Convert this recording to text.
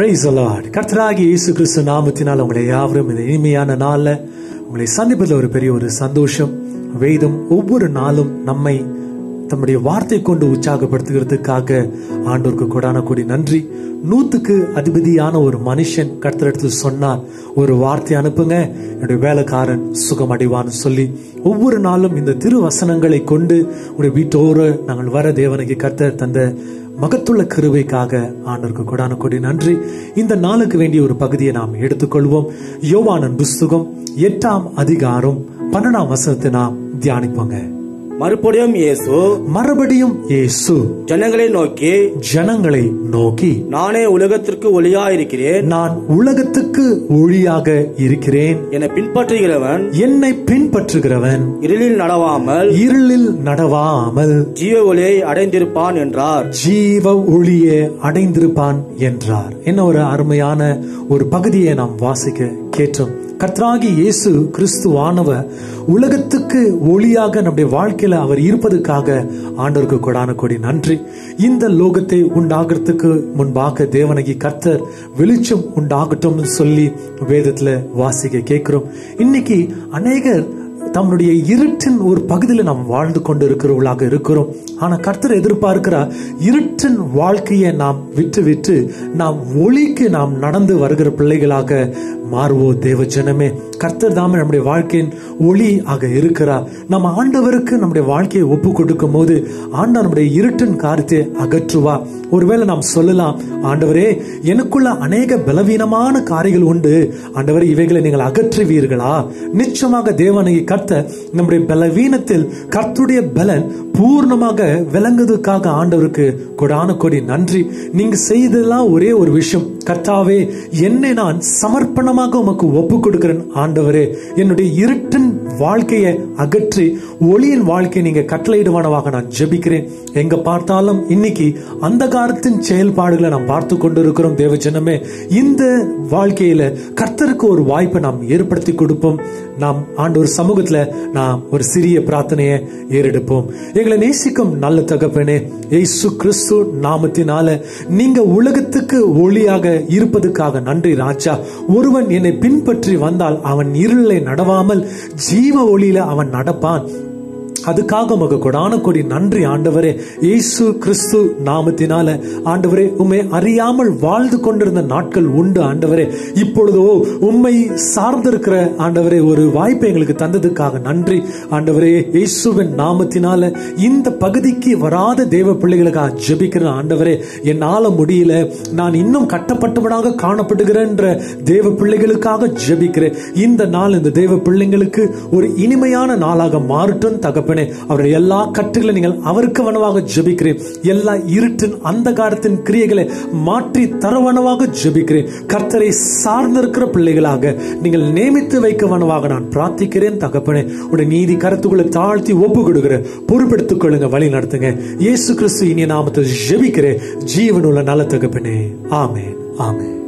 price Lord கர்த்தராகி இயேசு கிறிஸ்து நாமத்தினால் உங்களை யாவரும் இந்த இனிமையான நாள்ல உங்களை சந்திப்பதில் ஒரு பெரிய ஒரு சந்தோஷம் வேதம் ஒவ்வொரு நாளும் நம்மை தம்முடைய வார்த்தை கொண்டு உற்சாகப்படுத்துகிறதுக்காக ஆண்டோருக்கு கொடான கூடி நன்றி நூத்துக்கு அதிபதியான ஒரு மனுஷன் கர்த்தரெடுத்து சொன்னார் ஒரு வார்த்தை அனுப்புங்க என்னுடைய வேலைக்காரன் சுகம் அடைவான்னு சொல்லி ஒவ்வொரு நாளும் இந்த திரு வசனங்களை கொண்டு உடைய வீட்டோடு நாங்கள் வர தேவனுக்கு கர்த்தர் தந்த மகத்துள்ள கிருபைக்காக ஆண்டவருக்கு கொடான கொடி நன்றி இந்த நாளுக்கு வேண்டிய ஒரு பகுதியை நாம் எடுத்துக்கொள்வோம் யோவானன் புஸ்தகம் எட்டாம் அதிகாரம் பன்னெண்டாம் வசனத்தை நாம் தியானிப்போங்க மறுபடியும் இயேசு மறுபடியும் இயேசு ஜனங்களை நோக்கி ஜனங்களை நோக்கி நானே உலகத்திற்கு ஒளியாயிருக்கிறேன் நான் உலகத்துக்கு ஒளியாக இருக்கிறேன் என்னை பின்பற்றுகிறவன் என்னை பின்பற்றுகிறவன் இருளில் நடவாமல் இருளில் நடவாமல் ஜீவ ஒளியை அடைந்திருப்பான் என்றார் ஜீவ ஒளியே அடைந்திருப்பான் என்றார் என்ன ஒரு அருமையான ஒரு பகுதியை நாம் வாசிக்க கேட்டோம் கர்த்தராகி இயேசு கிறிஸ்துவானவர் உலகத்துக்கு ஒளியாக நம்முடைய வாழ்க்கையில அவர் இருப்பதற்காக ஆண்டவருக்கு கொடான கொடி நன்றி இந்த லோகத்தை உண்டாகிறதுக்கு முன்பாக தேவனகி கர்த்தர் வெளிச்சம் உண்டாகட்டும்னு சொல்லி வேதத்துல வாசிக்க கேட்கிறோம் இன்னைக்கு அநேகர் தம்முடைய இருட்டின் ஒரு பகுதியில் நாம் வாழ்ந்து கொண்டு இருக்கிறவர்களாக இருக்கிறோம் ஆனா கர்த்தர் எதிர்பார்க்கிறார் இருட்டின் வாழ்க்கையை நாம் விட்டு விட்டு நாம் ஒளிக்கு நாம் நடந்து வருகிற பிள்ளைகளாக மாறுவோம் தேவ ஜனமே கர்த்தர் தாமே நம்முடைய வாழ்க்கையின் ஒளி ஆக இருக்கிறார் நம்ம ஆண்டவருக்கு நம்முடைய வாழ்க்கையை ஒப்பு கொடுக்கும் போது ஆண்டவர் நம்முடைய இருட்டின் காரியத்தை அகற்றுவா ஒருவேளை நாம் சொல்லலாம் ஆண்டவரே எனக்குள்ள அநேக பலவீனமான காரியங்கள் உண்டு ஆண்டவரே இவைகளை நீங்கள் அகற்றுவீர்களா நிச்சயமாக தேவனை கர்த்த நம்முடைய பலவீனத்தில் கர்த்துடைய பலன் பூர்ணமாக விளங்குவதற்காக ஆண்டவருக்கு கொடான கொடி நன்றி நீங்க செய்ததெல்லாம் ஒரே ஒரு விஷயம் கர்த்தாவே என்னை நான் சமர்ப்பணமாக உமக்கு ஒப்பு கொடுக்கிறேன் ஆண்டவரே என்னுடைய இருட்டின் வாழ்க்கையை அகற்றி ஒளியின் வாழ்க்கையை நீங்க கட்டளையிடுவானவாக நான் ஜெபிக்கிறேன் எங்க பார்த்தாலும் இன்னைக்கு அந்த காலத்தின் செயல்பாடுகளை நாம் பார்த்து கொண்டிருக்கிறோம் தேவ ஜனமே இந்த வாழ்க்கையில கர்த்தருக்கு ஒரு வாய்ப்பை நாம் ஏற்படுத்தி கொடுப்போம் நாம் ஆண்டவர் சமூகத்துல நாம் ஒரு சிறிய பிரார்த்தனையை ஏறெடுப்போம் எங்களை நேசிக்கும் நல்ல தகப்பனே ஏசு கிறிஸ்து நாமத்தினால நீங்க உலகத்துக்கு ஒளியாக இருப்பதுக்காக நன்றி ராஜா ஒருவன் என்னை பின்பற்றி வந்தால் அவன் இருளை நடவாமல் ஜீவ ஒளியில அவன் நடப்பான் அதுக்காக உமக்கு கொடான கொடி நன்றி ஆண்டவரே இயேசு கிறிஸ்து நாமத்தினால ஆண்டவரே உம்மை அறியாமல் வாழ்ந்து கொண்டிருந்த நாட்கள் உண்டு ஆண்டவரே இப்பொழுதோ உம்மை சார்ந்திருக்கிற ஆண்டவரே ஒரு வாய்ப்பை எங்களுக்கு தந்ததுக்காக நன்றி ஆண்டவரே இயேசுவின் நாமத்தினால இந்த பகுதிக்கு வராத தேவ பிள்ளைகளுக்காக ஜெபிக்கிற ஆண்டவரே என்னால முடியல நான் இன்னும் கட்டப்பட்டவனாக காணப்படுகிறேன்ற தேவ பிள்ளைகளுக்காக ஜெபிக்கிறேன் இந்த நாள் இந்த தேவ பிள்ளைங்களுக்கு ஒரு இனிமையான நாளாக மாறட்டும் தகப்ப தகப்பனே அவருடைய எல்லா கட்டுகளை நீங்கள் அவருக்கு வனவாக ஜெபிக்கிறேன் எல்லா இருட்டின் அந்த காலத்தின் கிரியைகளை மாற்றி தரவனவாக ஜெபிக்கிறேன் கர்த்தரை சார்ந்திருக்கிற பிள்ளைகளாக நீங்கள் நியமித்து வைக்க வனவாக நான் பிரார்த்திக்கிறேன் தகப்பனே உடைய நீதி கருத்துக்களை தாழ்த்தி ஒப்பு கொடுக்கிற பொறுப்பெடுத்துக் கொள்ளுங்க வழி நடத்துங்க இயேசு கிறிஸ்து இனிய நாமத்தை ஜெபிக்கிறேன் ஜீவனுள்ள நல்ல தகப்பனே ஆமேன் ஆமேன்